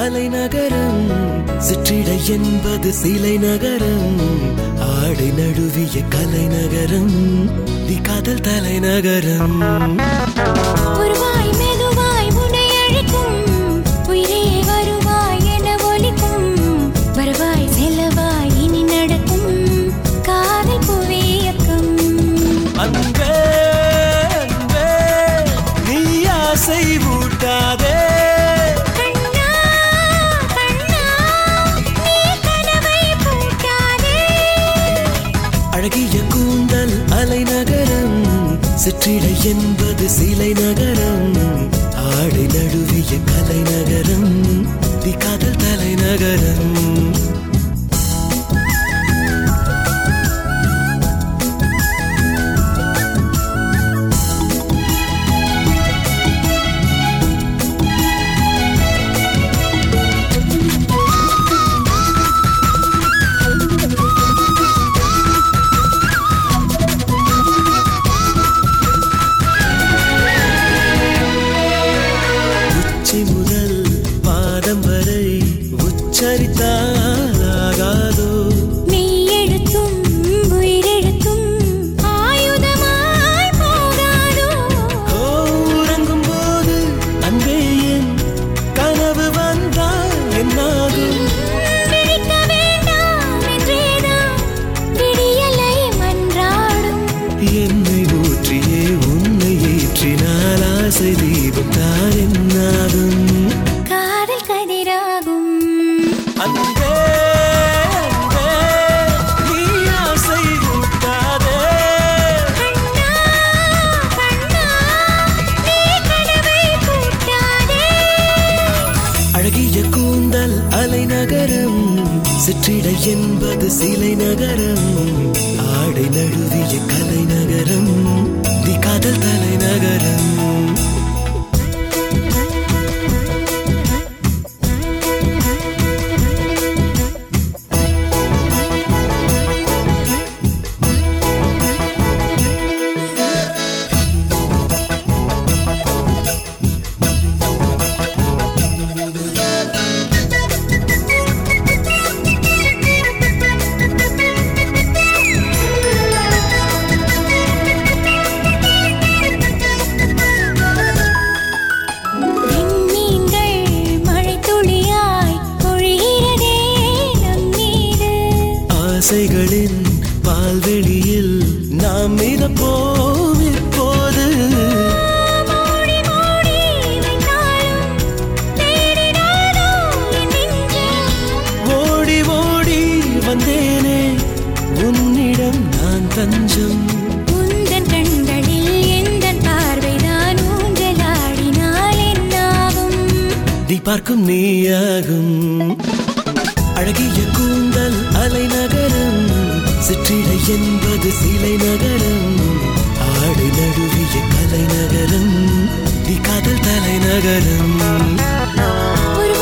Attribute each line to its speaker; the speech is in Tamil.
Speaker 1: அலைநகரம் சிற்றிடை என்பது சிலை நகரம் ஆடை நடுவிய கலைநகரம் தி காதல் தலைநகரம்
Speaker 2: உருவாய் மெதுவாய் உன்னை அழைக்கும் உயிரே வருவாய் என ஒலிக்கும் வருவாய் செல்லவாய் இனி நடக்கும் காதல் புவியக்கம்
Speaker 1: அன்பே அன்பே நீ ஆசை ஊட்டாதே
Speaker 2: கண்ணா கண்ணா நீ கனவை பூட்டாதே
Speaker 1: அழகிய கூந்தல் அலைநகரம் சிற்றிடை என்பது சிலை நகரம் ஆடை நடுவிய கலைநகரம் தி காதல் தலைநகரம் உச்சி முதல் பாதம் வரை உச்சரித்தாலாகாதோ
Speaker 2: மெய் எழுத்தும் உயிரெழுத்தும் ஆயுதமாய் போகாதோ
Speaker 1: ஓ, உறங்கும் போது அன்பே என் கனவு வந்தால் என்னாகும்
Speaker 2: விழிக்க வேண்டாம் என்றேதான் விடியலை மன்றாடும்
Speaker 1: என்னை ஊற்றியே உன்னை ஏற்றினால் ஆசை தீபம் தான் என்னாகும்
Speaker 2: காதல் கதிராகும்
Speaker 1: அன்பே அன்பே நீ ஆசை ஊட்டாதே
Speaker 2: கண்ணா கண்ணா நீ கனவை பூட்டாதே
Speaker 1: அழகிய கூந்தல் அலைநகரம் சிற்றிடை என்பது சிலை நகரம் ஆடை நழுவிய கலைநகரம் தி காதல் தலைநகரம்
Speaker 2: விண்மீன்கள் மழைத்துளியாய் பொழிகிறதே நம் மீது
Speaker 1: ஆசைகளின் பால்வெளியில் நாம் மிதப்போம் இப்போது
Speaker 2: மூடி மூடி வைத்தாலும் தேடினாலோ என் நெஞ்சம்
Speaker 1: ஓடி ஓடி வந்தேனே உன்னிடம் நான் தஞ்சம்
Speaker 2: உந்தன் கண்களில் எந்தன் பார்வைதான் ஊஞ்சலாடினால் என்னாகும்
Speaker 1: நீ பார்க்கும் நீயாகும் அழகிய கூந்தல் அலைநகரம் சிற்றிடை என்பது சிலை நகரம் ஆடை நடுவிய கலைநகரம் தி காதல் தலைநகரம்
Speaker 2: ஒரு